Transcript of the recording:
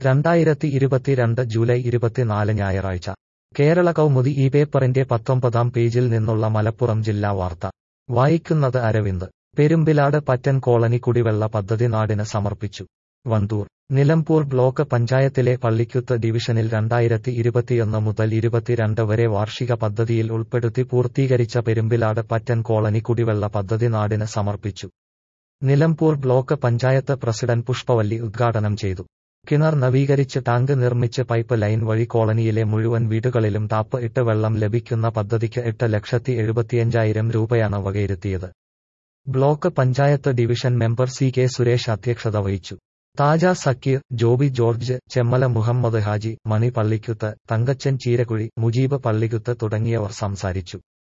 രണ്ടായിരത്തി ഇരുപത്തിരണ്ട് ജൂലൈ ഇരുപത്തിനാല് ഞായറാഴ്ച കേരള കൗമുദി ഈ പേപ്പറിന്റെ പത്തൊമ്പതാം പേജിൽ നിന്നുള്ള മലപ്പുറം ജില്ലാ വാർത്ത വായിക്കുന്നത് അരവിന്ദ് പെരുമ്പിലാട് പറ്റൻ കോളനി കുടിവെള്ള പദ്ധതി നാടിന് സമർപ്പിച്ചു വണ്ടൂർ നിലമ്പൂർ ബ്ലോക്ക് പഞ്ചായത്തിലെ പള്ളിക്കുത്ത് ഡിവിഷനിൽ രണ്ടായിരത്തി ഇരുപത്തിയൊന്ന് മുതൽ ഇരുപത്തിരണ്ട് വരെ വാർഷിക പദ്ധതിയിൽ ഉൾപ്പെടുത്തി പൂർത്തീകരിച്ച പെരുമ്പിലാട് പറ്റൻ കോളനി കുടിവെള്ള പദ്ധതി നാടിന് സമർപ്പിച്ചു നിലമ്പൂർ ബ്ലോക്ക് പഞ്ചായത്ത് പ്രസിഡന്റ് പുഷ്പവല്ലി ഉദ്ഘാടനം ചെയ്തു കിണർ നവീകരിച്ച് ടാങ്ക് നിർമ്മിച്ച് പൈപ്പ് ലൈൻ വഴി കോളനിയിലെ മുഴുവൻ വീടുകളിലും ടാപ്പ് ഇട്ട് വെള്ളം ലഭിക്കുന്ന പദ്ധതിക്ക് എട്ട് ലക്ഷത്തി എഴുപത്തിയഞ്ചായിരം രൂപയാണ് വകയിരുത്തിയത് block panchayat division member C K Suresh അധ്യക്ഷത വഹിച്ചു താജ സക്കീർ ജോബി ജോർജ് ചെമ്മല മുഹമ്മദ് ഹാജി മണി പള്ളിക്കുത്ത് തങ്കച്ചൻ ചീരക്കുഴി മുജീബ് പള്ളിക്കുത്ത് തുടങ്ങിയവർ സംസാരിച്ചു